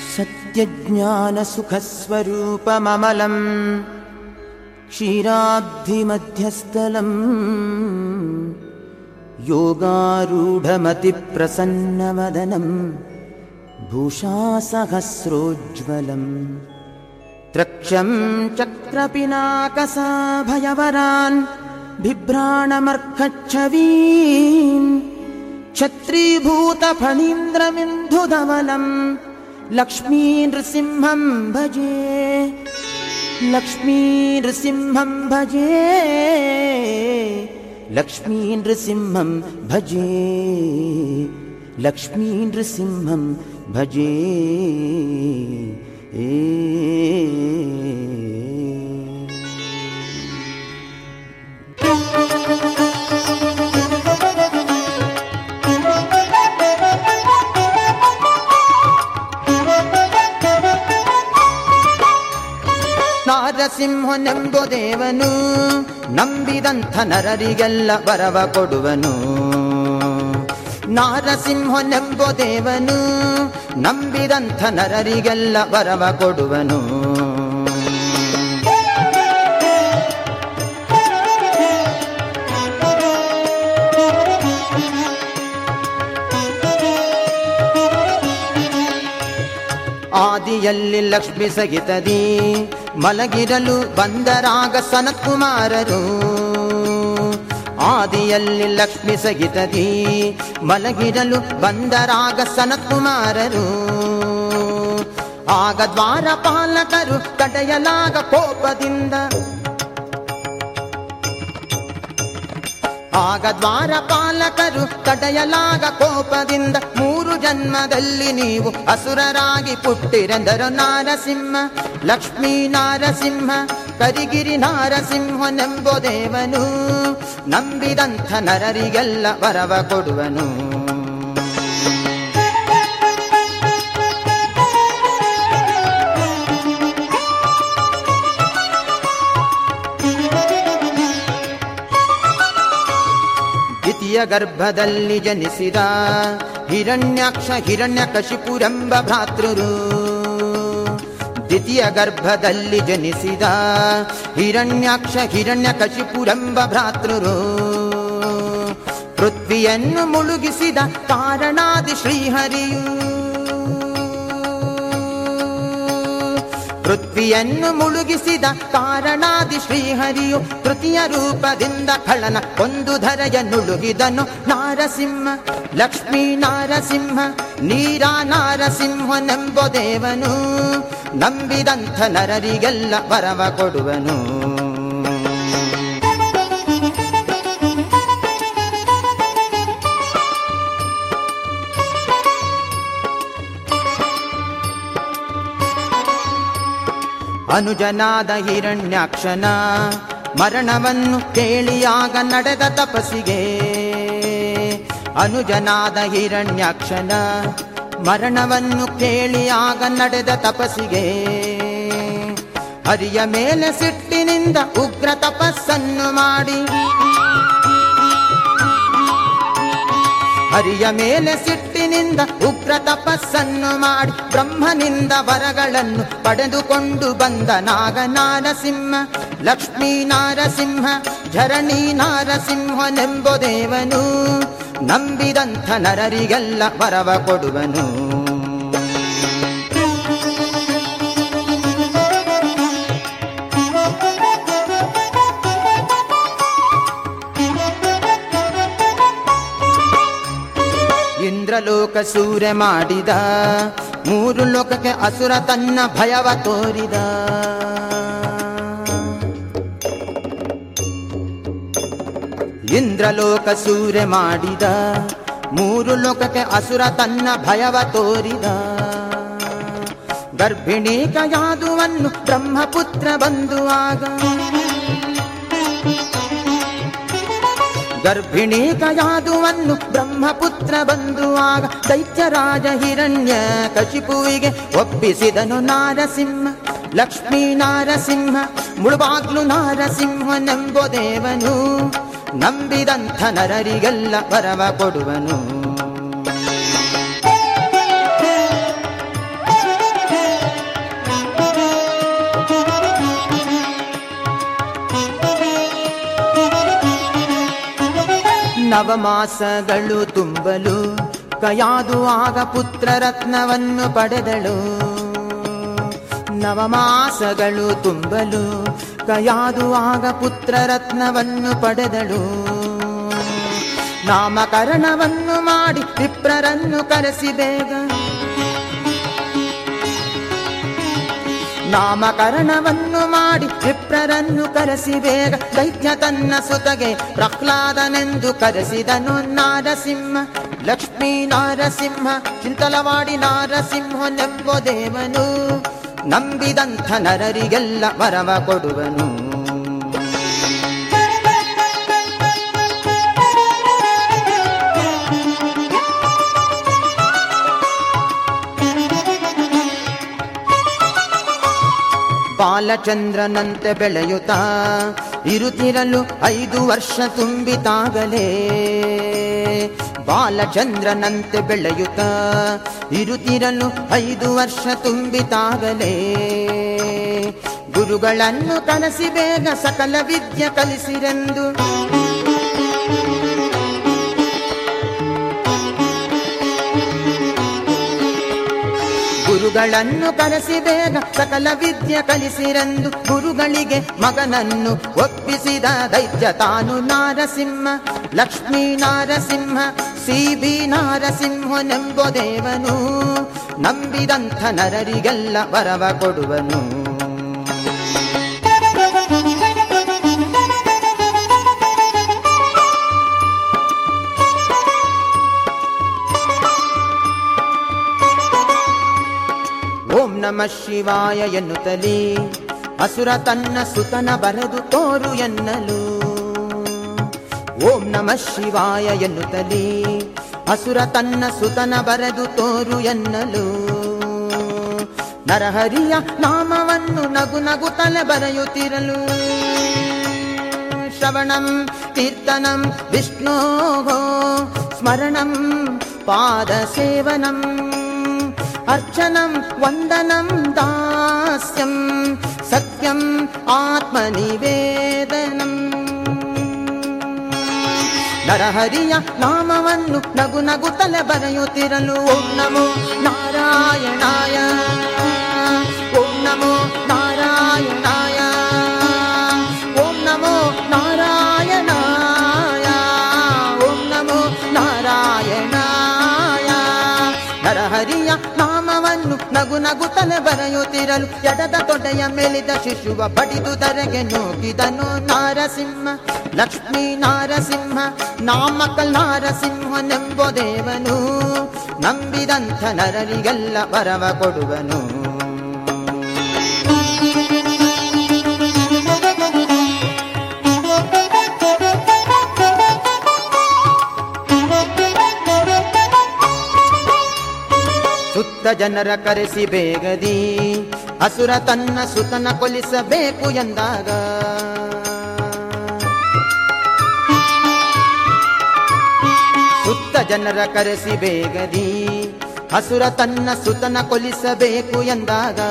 सत्यज्ञानसुखस्वरूपममलम् क्षीराब्धिमध्यस्थलम् योगारूढमतिप्रसन्नवदनम् भूषासहस्रोज्ज्वलम् त्रक्षम् चक्रपिनाकसाभयवरान् बिभ्राणमर्कच्छवीन् छत्रीभूतफणीन्द्रमिन्धुधवलम् लक्ष्मीनृसिंहम् भजे लक्ष्मीनृसिंहम् भजे लक्ष्मीनृसिंहम् भजे लक्ष्मीनृसिंहम् भजे ए ನಾರಸಿಂಹನೆಂಬು ದೇವನು ನಂಬಿದಂಥ ನರರಿಗೆಲ್ಲ ವರವ ಕೊಡುವನು ನಾರಸಿಂಹನೆಂಬು ದೇವನು ನಂಬಿದಂಥ ನರರಿಗೆಲ್ಲ ವರವ ಕೊಡುವನು ಆದಿಯಲ್ಲಿ ಲಕ್ಷ್ಮಿ ಸಹಿತದಿ ಮಲಗಿರಲು ಬಂದರಾಗ ಸನತ್ಕುಮಾರರು ಆದಿಯಲ್ಲಿ ಲಕ್ಷ್ಮಿ ಸಹಿತದಿ ಮಲಗಿರಲು ಬಂದರಾಗ ಸನತ್ಕುಮಾರರು ಆಗ ದ್ವಾರಪಾಲಕರು ತಡೆಯಲಾಗ ಕೋಪದಿಂದ ಆಗ ದ್ವಾರಪಾಲಕರು ತಡೆಯಲಾಗ ಕೋಪದಿಂದ ಮೂರು ಜನ್ಮದಲ್ಲಿ ನೀವು ಅಸುರರಾಗಿ ಪುಟ್ಟಿರೆಂದರು ನಾರಸಿಂಹ ಲಕ್ಷ್ಮೀ ನಾರಸಿಂಹ ಕರಿಗಿರಿ ನಾರಸಿಂಹನೆಂಬೋ ದೇವನು ನಂಬಿದಂಥ ನರರಿಗೆಲ್ಲ ವರವ ಕೊಡುವನು ದ್ವಿತೀಯ ಗರ್ಭದಲ್ಲಿ ಜನಿಸಿದ ಹಿರಣ್ಯಾಕ್ಷ ಹಿರಣ್ಯಕಶಿಪುರೆಂಬ ಭ್ರಾತೃರು ದ್ವಿತೀಯ ಗರ್ಭದಲ್ಲಿ ಜನಿಸಿದ ಹಿರಣ್ಯಾಕ್ಷ ಹಿರಣ್ಯಕಶಿಪುರೆಂಬ ಭ್ರಾತೃರು ಪೃಥ್ವಿಯನ್ನು ಮುಳುಗಿಸಿದ ಕಾರಣಾದಿ ಶ್ರೀಹರಿಯು ಪೃಥ್ವಿಯನ್ನು ಮುಳುಗಿಸಿದ ಕಾರಣಾದಿ ಶ್ರೀಹರಿಯು ತೃತೀಯ ರೂಪದಿಂದ ಖಳನ ಒಂದು ಧರೆಯ ನುಳುಗಿದನು ನಾರಸಿಂಹ ಲಕ್ಷ್ಮೀ ನಾರಸಿಂಹ ನೀರ ನಾರಸಿಂಹನೆಂಬ ದೇವನು ನಂಬಿದಂಥ ನರರಿಗೆಲ್ಲ ವರವ ಕೊಡುವನು ಅನುಜನಾದ ಹಿರಣ್ಯಾಕ್ಷನ ಮರಣವನ್ನು ಕೇಳಿಯಾಗ ನಡೆದ ತಪಸ್ಸಿಗೆ ಅನುಜನಾದ ಹಿರಣ್ಯಾಕ್ಷನ ಮರಣವನ್ನು ಕೇಳಿಯಾಗ ನಡೆದ ತಪಸ್ಸಿಗೆ ಹರಿಯ ಮೇಲೆ ಸಿಟ್ಟಿನಿಂದ ಉಗ್ರ ತಪಸ್ಸನ್ನು ಮಾಡಿ ಹರಿಯ ಮೇಲೆ ಸಿಟ್ಟಿನಿಂದ ಉಗ್ರ ತಪಸ್ಸನ್ನು ಮಾಡಿ ಬ್ರಹ್ಮನಿಂದ ವರಗಳನ್ನು ಪಡೆದುಕೊಂಡು ಬಂದ ನಾಗ ನಾರಸಿಂಹ ಲಕ್ಷ್ಮೀ ನಾರಸಿಂಹ ಝರಣಿ ನಾರಸಿಂಹನೆಂಬ ದೇವನು ನಂಬಿದಂಥ ನರರಿಗೆಲ್ಲ ವರವ ಕೊಡುವನು ಇಂದ್ರಲೋಕ ಸೂರ್ಯ ಮಾಡಿದ ಮೂರು ಲೋಕಕ್ಕೆ ಅಸುರ ತನ್ನ ಭಯವ ತೋರಿದ ಇಂದ್ರಲೋಕ ಸೂರ್ಯ ಮಾಡಿದ ಮೂರು ಲೋಕಕ್ಕೆ ಅಸುರ ತನ್ನ ಭಯವ ತೋರಿದ ಗರ್ಭಿಣಿ ಕಯಾದುವನ್ನು ಬ್ರಹ್ಮಪುತ್ರ ಬಂದುವಾಗ ಗರ್ಭಿಣಿ ಕಯಾದುವನ್ನು ಬ್ರಹ್ಮಪುತ್ರ ಬಂದುವಾಗ ದೈತ್ಯರಾಜ ಹಿರಣ್ಯ ಕಶಿಪುವಿಗೆ ಒಪ್ಪಿಸಿದನು ನಾರಸಿಂಹ ಲಕ್ಷ್ಮೀ ನಾರಸಿಂಹ ಮುಳುಬಾಗ್ಲು ನಾರಸಿಂಹನೆಂಬ ದೇವನು ನಂಬಿದಂಥ ನರರಿಗೆಲ್ಲ ವರವ ಕೊಡುವನು ನವಮಾಸಗಳು ತುಂಬಲು ಕಯಾದು ಆಗ ಪುತ್ರ ರತ್ನವನ್ನು ಪಡೆದಳು ನವಮಾಸಗಳು ತುಂಬಲು ಕಯಾದು ಆಗ ಪುತ್ರ ರತ್ನವನ್ನು ಪಡೆದಳು ನಾಮಕರಣವನ್ನು ಮಾಡಿ ವಿಪ್ರರನ್ನು ಕರೆಸಿ ಬೇಗ ನಾಮಕರಣವನ್ನು ಮಾಡಿ ವಿಪ್ರರನ್ನು ಕರೆಸಿ ಬೇಗ ದೈತ್ಯ ತನ್ನ ಸುತಗೆ ಪ್ರಹ್ಲಾದನೆಂದು ಕರೆಸಿದನು ನಾರಸಿಂಹ ಲಕ್ಷ್ಮೀ ನಾರಸಿಂಹ ಚಿಂತಲವಾಡಿ ನಾರಸಿಂಹನೆಂಬ ದೇವನು ನಂಬಿದಂಥ ನರರಿಗೆಲ್ಲ ವರವ ಕೊಡುವನು ಬಾಲಚಂದ್ರನಂತೆ ಬೆಳೆಯುತ್ತಾ ಇರುತ್ತಿರಲು ಐದು ವರ್ಷ ತುಂಬಿತಾಗಲೇ ಬಾಲಚಂದ್ರನಂತೆ ಬೆಳೆಯುತ್ತಾ ಇರುತ್ತಿರಲು ಐದು ವರ್ಷ ತುಂಬಿತಾಗಲೇ ಗುರುಗಳನ್ನು ಕನಸಿ ಬೇಗ ಸಕಲ ವಿದ್ಯೆ ಕಲಿಸಿರೆಂದು ಗುರುಗಳನ್ನು ಕರೆಸಿ ಬೇಗ ಸಕಲ ವಿದ್ಯೆ ಕಲಿಸಿರೆಂದು ಗುರುಗಳಿಗೆ ಮಗನನ್ನು ಒಪ್ಪಿಸಿದ ದೈತ್ಯ ತಾನು ನಾರಸಿಂಹ ಲಕ್ಷ್ಮೀ ನಾರಸಿಂಹ ಸಿ ಬಿ ನಾರಸಿಂಹನೆಂಬ ದೇವನು ನಂಬಿದಂಥ ನರರಿಗೆಲ್ಲ ವರವ ಕೊಡುವನು ಓಂ ನಮ ಶಿವಾಯ ಎನ್ನುತ್ತಲೇ ಅಸುರ ತನ್ನ ಸುತನ ಬರೆದು ತೋರು ಎನ್ನಲು ಓಂ ನಮ ಶಿವಾಯ ಎನ್ನುತ್ತಲೇ ಅಸುರ ತನ್ನ ಸುತನ ಬರೆದು ತೋರು ಎನ್ನಲು ನರಹರಿಯ ನಾಮವನ್ನು ನಗು ನಗುತ್ತಲೆ ಬರೆಯುತ್ತಿರಲು ಶ್ರವಣಂ ಕೀರ್ತನಂ ವಿಷ್ಣೋ ಸ್ಮರಣಂ ಪಾದ ಸೇವನಂ अर्चनं वन्दनं दास्यं सत्यम् ಆತ್ಮನಿವೇದನಂ ನರಹರಿಯ ನಾಮವನ್ನು ನಗು ನಗುತ್ತಲೆ ಬರೆಯುತ್ತಿರಲು ಓಂ ನಮೋ ನಾರಾಯಣಾಯ ಓಂ ನಮೋ ನಾರಾಯಣಾಯ ಓಂ ನಮೋ ನಾರಾಯಣಾಯ ಓಂ ನಮೋ ನಾರಾಯಣಾಯ ನರಹರಿಯ ನಾಮವನ್ನು ನಗು ನಗುತ್ತಲೆ ಬರೆಯುತ್ತಿರಲು ಎಡದ ತೊಡೆಯ ಮೇಲಿದ ಶಿಶುವ ಬಡಿದು ಧರೆಗೆ ನೂಕಿದನು ನಾರಸಿಂಹ ಲಕ್ಷ್ಮೀ ನಾರಸಿಂಹ ನಾಮಕಲ್ ನಾರಸಿಂಹನೆಂಬ ದೇವನು ನಂಬಿದಂಥ ನರರಿಗೆಲ್ಲ ವರವ ಕೊಡುವನು ಸುತ್ತ ಜನರ ಕರೆಸಿ ಬೇಗದಿ ಅಸುರ ತನ್ನ ಸುತನ ಕೊಲಿಸಬೇಕು ಎಂದಾಗ ಸುತ್ತ ಜನರ ಕರೆಸಿ ಬೇಗದಿ ಹಸುರ ತನ್ನ ಸುತನ ಕೊಲಿಸಬೇಕು ಎಂದಾಗ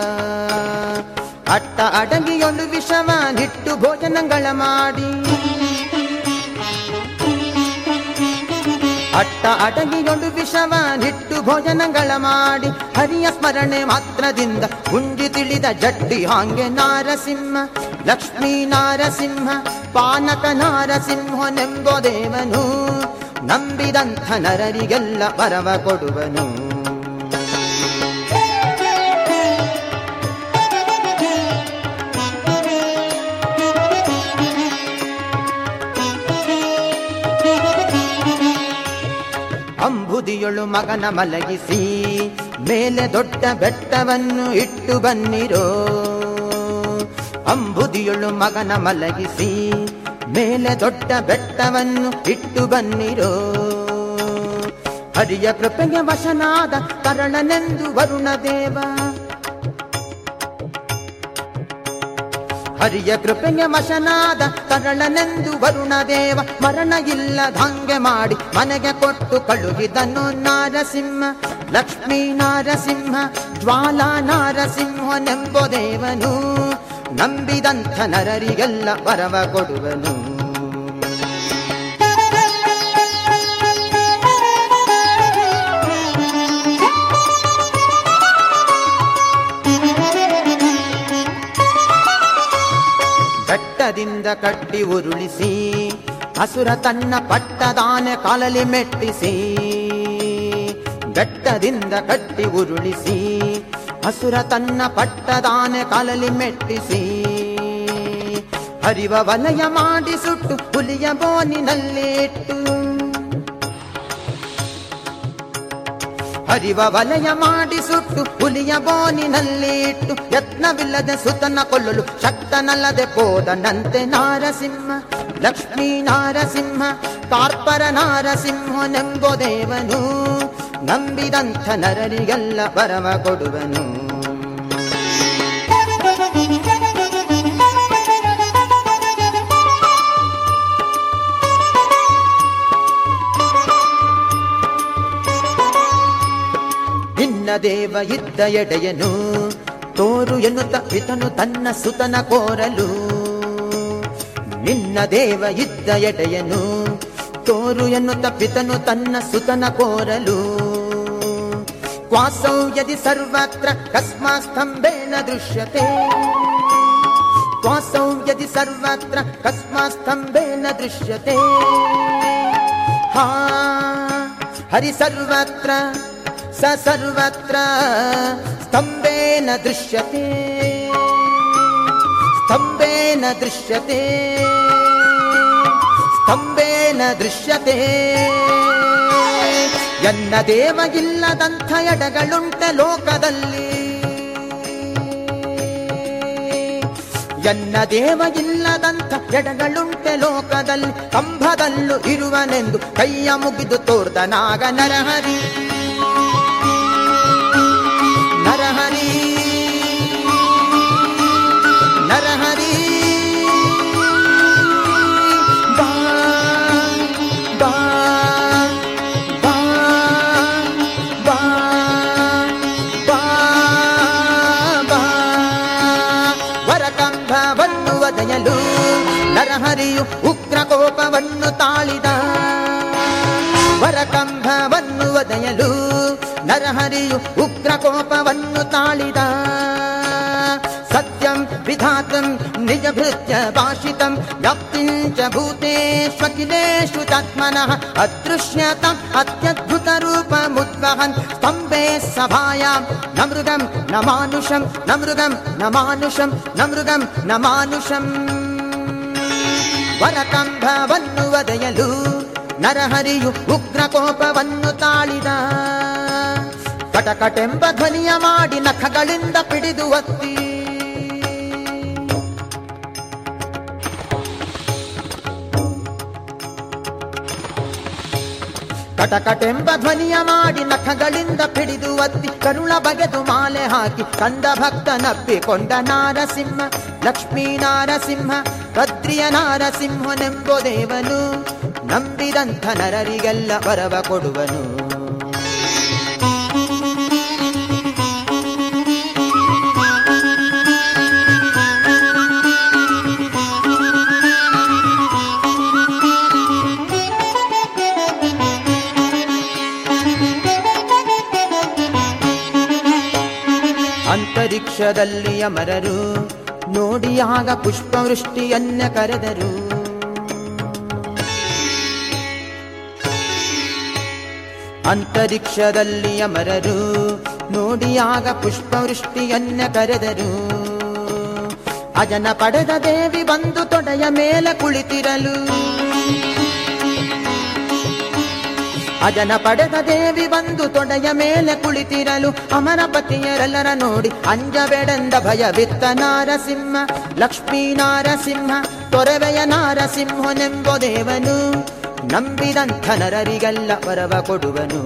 ಅಟ್ಟ ಅಡಗಿಯೊಂದು ವಿಷವ ನಿಟ್ಟು ಭೋಜನಗಳ ಮಾಡಿ ಅಟ್ಟ ಅಡಗಿಯೊಂದು ವಿಷವ ನಿಟ್ಟು ಭೋಜನಗಳ ಮಾಡಿ ಹರಿಯ ಸ್ಮರಣೆ ಮಾತ್ರದಿಂದ ಗುಂಡಿ ತಿಳಿದ ಜಡ್ಡಿ ಹಾಂಗೆ ನಾರಸಿಂಹ ಲಕ್ಷ್ಮೀ ನಾರಸಿಂಹ ಪಾನಕ ನಾರಸಿಂಹನೆಂಬ ದೇವನು ನಂಬಿದಂಥ ನರರಿಗೆಲ್ಲ ವರವ ಕೊಡುವನು ಅಂಬುದಿಯೊಳು ಮಗನ ಮಲಗಿಸಿ ಮೇಲೆ ದೊಡ್ಡ ಬೆಟ್ಟವನ್ನು ಇಟ್ಟು ಬನ್ನಿರೋ ಅಂಬುದಿಯೊಳು ಮಗನ ಮಲಗಿಸಿ ಮೇಲೆ ದೊಡ್ಡ ಬೆಟ್ಟವನ್ನು ಇಟ್ಟು ಬನ್ನಿರೋ ಹರಿಯ ಕೃಪೆಗೆ ವಶನಾದ ಕರಣನೆಂದು ವರುಣ ದೇವ ಹರಿಯ ಕೃಪೆಗೆ ವಶನಾದ ಕರಳನೆಂದು ವರುಣ ದೇವ ಮರಣ ಇಲ್ಲದಂಗೆ ಮಾಡಿ ಮನೆಗೆ ಕೊಟ್ಟು ಕಳುಹಿದನು ನಾರಸಿಂಹ ಲಕ್ಷ್ಮೀ ನಾರಸಿಂಹ ಜ್ವಾಲಾ ನಾರಸಿಂಹನೆಂಬ ದೇವನು ನಂಬಿದಂಥ ನರರಿಗೆಲ್ಲ ವರವ ಕೊಡುವನು ಬೆಟ್ಟದಿಂದ ಕಟ್ಟಿ ಉರುಳಿಸಿ ಹಸುರ ತನ್ನ ಪಟ್ಟದಾನೆ ಕಾಲಲಿ ಮೆಟ್ಟಿಸಿ ಬೆಟ್ಟದಿಂದ ಕಟ್ಟಿ ಉರುಳಿಸಿ ಹಸುರ ತನ್ನ ಪಟ್ಟದಾನೆ ಕಾಲಲಿ ಮೆಟ್ಟಿಸಿ ಹರಿವ ವಲಯ ಮಾಡಿ ಸುಟ್ಟು ಹುಲಿಯ ಬೋನಿನಲ್ಲಿಟ್ಟು ಹರಿವ ವಲಯ ಮಾಡಿ ಸುಟ್ಟು ಹುಲಿಯ ಬೋನಿನಲ್ಲಿಟ್ಟು ಯತ್ನವಿಲ್ಲದೆ ಸುತನ ಕೊಲ್ಲಲು ಶಕ್ತನಲ್ಲದೆ ಹೋದನಂತೆ ನಾರಸಿಂಹ ಲಕ್ಷ್ಮೀ ನಾರಸಿಂಹ ಕಾರ್ಪರ ನಾರಸಿಂಹನೆಂಬೋ ದೇವನು ನಂಬಿದಂಥ ನರರಿಗೆಲ್ಲ ಬರವ ಕೊಡುವನು ನಿನ್ನ ದೇವ ಇದ್ದ ಎಡೆಯನು ತೋರು ಎನ್ನುತ್ತ ಪಿತನು ತನ್ನ ಸುತನ ಕೋರಲು ನಿನ್ನ ದೇವ ಇದ್ದ ಎಡೆಯನು ತೋರು ಎನ್ನುತ್ತ ಪಿತನು ತನ್ನ ಸುತನ ಕೋರಲು ಕ್ವಾಸೌ ಯದಿ ಸರ್ವತ್ರ ಕಸ್ಮಾತ್ ಸ್ತಂಭೇನ ದೃಶ್ಯತೆ ಕ್ವಾಸೌ ಯದಿ ಸರ್ವತ್ರ ಕಸ್ಮಾತ್ ಸ್ತಂಭೇನ ದೃಶ್ಯತೆ ಹಾ ಹರಿ ಸರ್ವತ್ರ ಸ ಸರ್ವತ್ರ ಸ್ತಂಭೇನ ದೃಶ್ಯತೆ ಸ್ತಂಭೇನ ದೃಶ್ಯತೆ ಸ್ತಂಭೇನ ದೃಶ್ಯತೆ ಎನ್ನ ದೇವಗಿಲ್ಲದಂಥ ಎಡಗಳುಂಟ ಲೋಕದಲ್ಲಿ ಎನ್ನ ದೇವಗಿಲ್ಲದಂಥ ಎಡಗಳುಂಟೆ ಲೋಕದಲ್ಲಿ ಕಂಭದಲ್ಲೂ ಇರುವನೆಂದು ಕೈಯ ಮುಗಿದು ತೋರ್ದ ನಾಗ ನರಹರಿ ನರಹರಿ ನರಹರಿ ಬಾ ಬಾ ಬಾ ಬಾ ಬಾ ಬಾ ವರಕಂಭವನ್ನು ಒದೆಯಲು ನರಹರಿಯು ಉಗ್ರ ಕೋಪವನ್ನು ತಾಳಿದ ವರಕಂಭವನ್ನು ಒದೆಯಲು ನರಹರಿಯು ಉಗ್ರ ಕೋಪವನ್ನು ತಾಳಿದ ಸತ್ಯಂ ವಿಧಾತಂ ನಿಜ ಭೃತ್ಯ ಭಾಷಿತಂ ವ್ಯಾಪ್ತಿಂಚ ಭೂತೇಷ್ವಖಿಲೇಷು ಚಾತ್ಮನಃ ಅದೃಶ್ಯತಂ ಅತ್ಯದ್ಭುತ ರೂಪ ಮುದ್ವಹನ್ ಸ್ತಂಭೆ ಸಭಾಯಾಂ ನ ಮೃಗಂ ನ ಮಾನುಷಂ ನ ಮೃಗಂ ನ ಮಾನುಷಂ ನ ಮೃಗಂ ನ ಮಾನುಷಂ ವರಕಂಭವನ್ನು ಒದೆಯಲು ನರಹರಿಯು ಉಗ್ರ ಕೋಪವನ್ನು ತಾಳಿದ ಕಟಕಟೆಂಬ ಧ್ವನಿಯ ಮಾಡಿ ನಖಗಳಿಂದ ಪಿಡಿದು ಒತ್ತಿ ಕಟಕಟೆಂಬ ಧ್ವನಿಯ ಮಾಡಿ ನಖಗಳಿಂದ ಪಿಡಿದು ಒತ್ತಿ ಕರುಳ ಬಗೆದು ಮಾಲೆ ಹಾಕಿ ಕಂದ ಭಕ್ತ ನಪ್ಪಿಕೊಂಡ ನಾರಸಿಂಹ ಲಕ್ಷ್ಮೀ ನಾರಸಿಂಹ ಭದ್ರಿಯ ನಾರಸಿಂಹನೆಂಬೋ ದೇವನು ನಂಬಿದಂಥ ನರರಿಗೆಲ್ಲ ವರವ ಕೊಡುವನು ಅಂತರಿಕ್ಷದಲ್ಲಿ ಅಮರರು ನೋಡಿಯಾಗ ಪುಷ್ಪವೃಷ್ಟಿಯನ್ನ ಕರೆದರು ಅಂತರಿಕ್ಷದಲ್ಲಿ ಅಮರರು ನೋಡಿಯಾಗ ಪುಷ್ಪವೃಷ್ಟಿಯನ್ನ ಕರೆದರು ಅಜನ ಪಡೆದ ದೇವಿ ಬಂದು ತೊಡೆಯ ಮೇಲೆ ಕುಳಿತಿರಲು ಅಜನ ಪಡೆದ ದೇವಿ ಬಂದು ತೊಡೆಯ ಮೇಲೆ ಕುಳಿತಿರಲು ಅಮರ ಪತಿಯರೆಲ್ಲರ ನೋಡಿ ಅಂಜಬೇಡೆಂದ ಭಯವಿತ್ತ ನಾರಸಿಂಹ ಲಕ್ಷ್ಮೀ ನಾರಸಿಂಹ ತೊರವೆಯ ನಾರಸಿಂಹನೆಂಬೋ ದೇವನು ನಂಬಿದಂಥ ನರರಿಗೆಲ್ಲ ವರವ ಕೊಡುವನು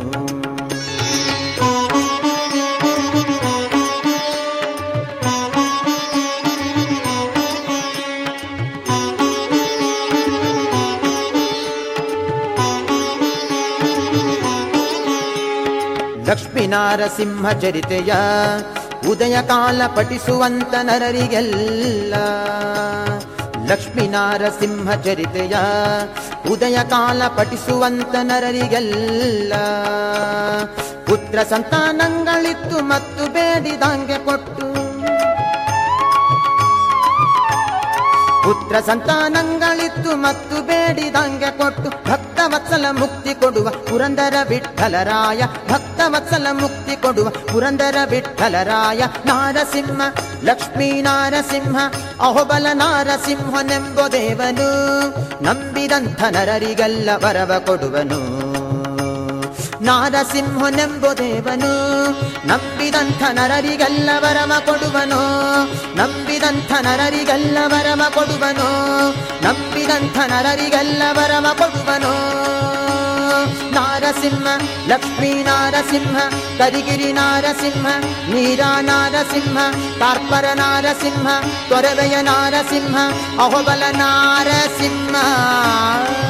ಲಕ್ಷ್ಮೀ ನಾರಸಿಂಹ ಚರಿತೆಯ ಉದಯ ಕಾಲ ಪಠಿಸುವಂತ ನರರಿಗೆಲ್ಲ ಲಕ್ಷ್ಮೀ ನಾರಸಿಂಹ ಚರಿತೆಯ ಉದಯ ಕಾಲ ಪಠಿಸುವಂತ ನರರಿಗೆಲ್ಲ ಪುತ್ರ ಸಂತಾನಗಳಿತ್ತು ಮತ್ತು ಬೇಡಿದಂಗೆ ಕೊಟ್ಟು ಪುತ್ರ ಸಂತಾನಗಳಿತ್ತು ಮತ್ತು ಬೇಡಿದಂಗೆ ಕೊಟ್ಟು ಭಕ್ತ ವತ್ಸಲ ಮುಕ್ತಿ ಕೊಡುವ ಪುರಂದರ ವಿಠಲರಾಯ ಭಕ್ತ ವತ್ಸಲ ಮುಕ್ತಿ ಕೊಡುವ ಪುರಂದರ ವಿಠಲರಾಯ ನಾರಸಿಂಹ ಲಕ್ಷ್ಮೀ ನಾರಸಿಂಹ ಅಹೋಬಲ ನಾರಸಿಂಹನೆಂಬ ದೇವನು ನಂಬಿದಂಥ ನರರಿಗೆಲ್ಲ ವರವ ಕೊಡುವನು ನಾರಸಿಂಹನೆಂಬು ದೇವನು ನಂಬಿದಂಥ ನರರಿಗೆಲ್ಲ ವರಮ ಕೊಡುವನು ನಂಬಿದಂಥ ನರರಿಗೆಲ್ಲ ವರಮ ಕೊಡುವನು ನಂಬಿದಂಥ ನರರಿಗೆಲ್ಲ ವರಮ ಕೊಡುವನು ನಾರಸಿಂಹ ಲಕ್ಷ್ಮೀ ನಾರಸಿಂಹ ಕರಿಗಿರಿ ನಾರಸಿಂಹ ನೀರಾ ನಾರಸಿಂಹ ಕಾರ್ಪರ ನಾರಸಿಂಹ ತೊರವೆಯ ನಾರಸಿಂಹ ಅಹೋಬಲ ನಾರಸಿಂಹ